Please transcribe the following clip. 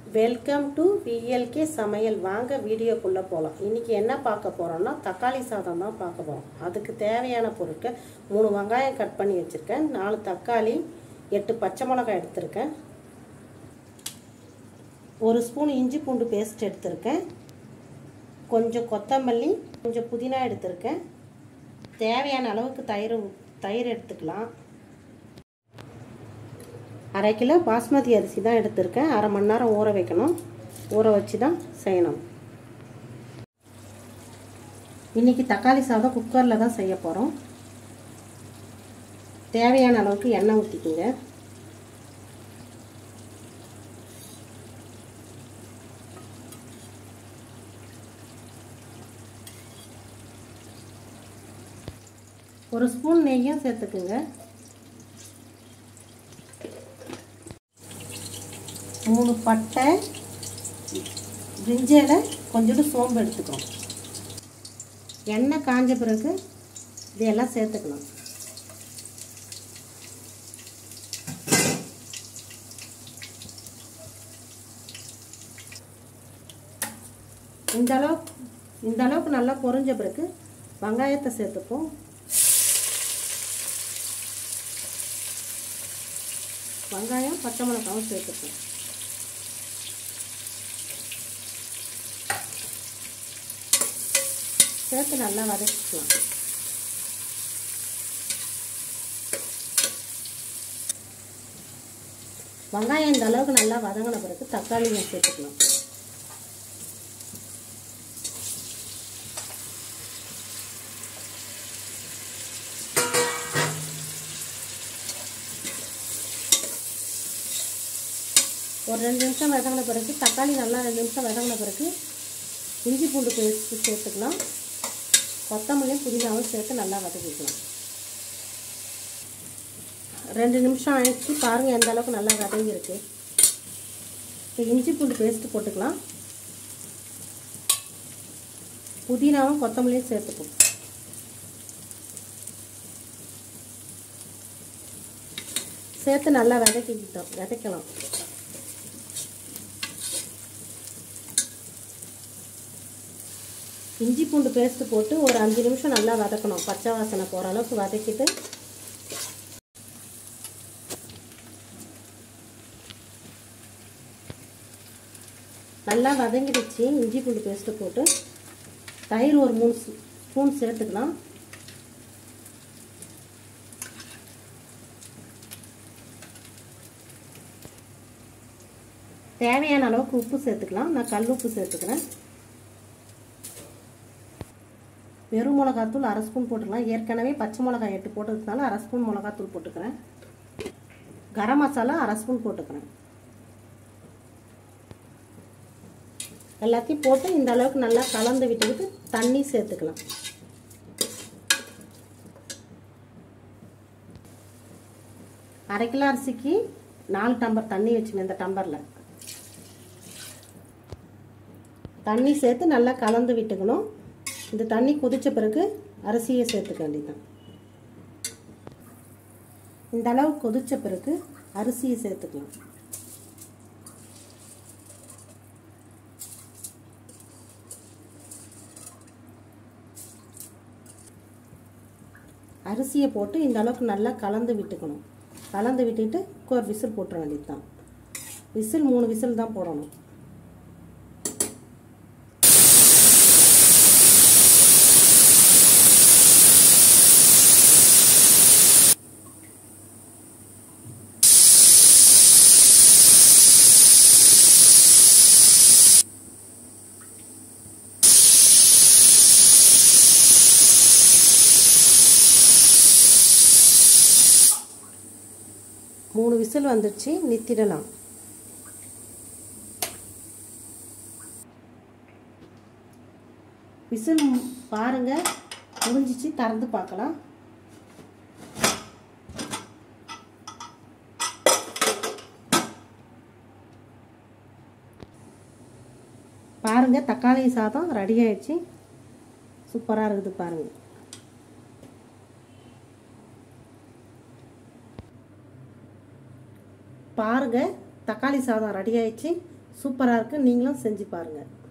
welcome to VLK சமையல் வாங்க வீடியோக்குள்ளே போகலாம் இன்றைக்கி என்ன பார்க்க போகிறோம்னா தக்காளி சாதம் தான் பார்க்க போகிறோம் அதுக்கு தேவையான பொருட்கள் மூணு வெங்காயம் கட் பண்ணி வச்சுருக்கேன் நாலு தக்காளி எட்டு பச்சை மிளகாய் எடுத்திருக்கேன் ஒரு ஸ்பூன் இஞ்சி பூண்டு பேஸ்ட் எடுத்திருக்கேன் கொஞ்சம் கொத்தமல்லி கொஞ்சம் புதினா எடுத்திருக்கேன் தேவையான அளவுக்கு தயிர் தயிர் எடுத்துக்கலாம் அரை கிலோ பாஸ்மதி அரிசி தான் எடுத்திருக்கேன் அரை மணி நேரம் ஊற வைக்கணும் ஊற வச்சு தான் செய்யணும் இன்றைக்கி தக்காளி சாதம் குக்கரில் தான் செய்ய போகிறோம் தேவையான அளவுக்கு எண்ணெய் ஊற்றிக்கிங்க ஒரு ஸ்பூன் நெய்யும் சேர்த்துக்குங்க மூணு பட்டை பிரிஞ்சலை கொஞ்சோண்டு சோம்பு எடுத்துக்கிறோம் எண்ணெய் காஞ்ச பிறகு இதையெல்லாம் சேர்த்துக்கலாம் இந்த அளவுக்கு இந்த அளவுக்கு நல்லா பொரிஞ்ச பிறகு வெங்காயத்தை சேர்த்துப்போம் வெங்காயம் பச்சை மிளகாவும் சேர்த்துப்போம் சேர்த்து நல்லா வதக்கிக்கலாம் வெங்காயம் இந்த அளவுக்கு நல்லா வதங்கின பிறகு தக்காளியும் சேர்த்துக்கலாம் ஒரு ரெண்டு நிமிஷம் வதங்கின பிறகு தக்காளி நல்லா ரெண்டு நிமிஷம் வதங்கின பிறகு இஞ்சி பூண்டு பேஸ்ட்டு சேர்த்துக்கலாம் கொத்தமல்லியும் புதினாவும் சேர்த்து நல்லா வதக்கிக்கலாம் ரெண்டு நிமிஷம் ஆயிடுச்சு பாருங்கள் எந்த அளவுக்கு நல்லா வதங்கியிருக்கு இப்போ இஞ்சி பூண்டு பேஸ்ட்டு போட்டுக்கலாம் புதினாவும் கொத்தமல்லியும் சேர்த்துக்கும் சேர்த்து நல்லா விதக்கிக்கிட்டோம் விதைக்கலாம் இஞ்சி பூண்டு பேஸ்ட்டு போட்டு ஒரு அஞ்சு நிமிஷம் நல்லா வதக்கணும் பச்சை வாசனை போகிற அளவுக்கு வதக்கிட்டு நல்லா வதங்கிடுச்சு இஞ்சி பூண்டு பேஸ்ட்டு போட்டு தயிர் ஒரு மூணு ஸ்பூன் சேர்த்துக்கலாம் தேவையான அளவுக்கு உப்பு சேர்த்துக்கலாம் நான் கல் உப்பு சேர்த்துக்கிறேன் வெறும் மிளகாத்தூள் அரை ஸ்பூன் போட்டுக்கலாம் ஏற்கனவே பச்சை மிளகாய் எட்டு போட்டதுனால அரை ஸ்பூன் மிளகாத்தூள் போட்டுக்கிறேன் கரம் மசாலா அரை ஸ்பூன் போட்டுக்கிறேன் எல்லாத்தையும் போட்டு இந்த அளவுக்கு நல்லா கலந்து விட்டுக்கிட்டு தண்ணி சேர்த்துக்கலாம் அரை கிலோ அரிசிக்கு நாலு டம்பர் தண்ணி வச்சுக்கணும் இந்த டம்பரில் தண்ணி சேர்த்து நல்லா கலந்து விட்டுக்கணும் இந்த தண்ணி கொதித்த பிறகு அரிசியை சேர்த்துக்க வேண்டியதான் இந்த அளவு கொதித்த பிறகு அரிசியை சேர்த்துக்கலாம் அரிசியை போட்டு இந்த அளவுக்கு நல்லா கலந்து விட்டுக்கணும் கலந்து விட்டுட்டு ஒரு விசில் போட்டுற வேண்டியது தான் விசில் மூணு விசில் தான் போடணும் மூணு விசில் வந்துடுச்சு நித்திடலாம் விசில் பாருங்க முடிஞ்சிச்சு திறந்து பார்க்கலாம் பாருங்க தக்காளி சாதம் ரெடி ஆயிடுச்சு சூப்பராக இருக்குது பாருங்கள் பாருங்க தக்காளி சாதம் ரெடி ஆயிடுச்சு சூப்பராக இருக்குது நீங்களும் செஞ்சு பாருங்கள்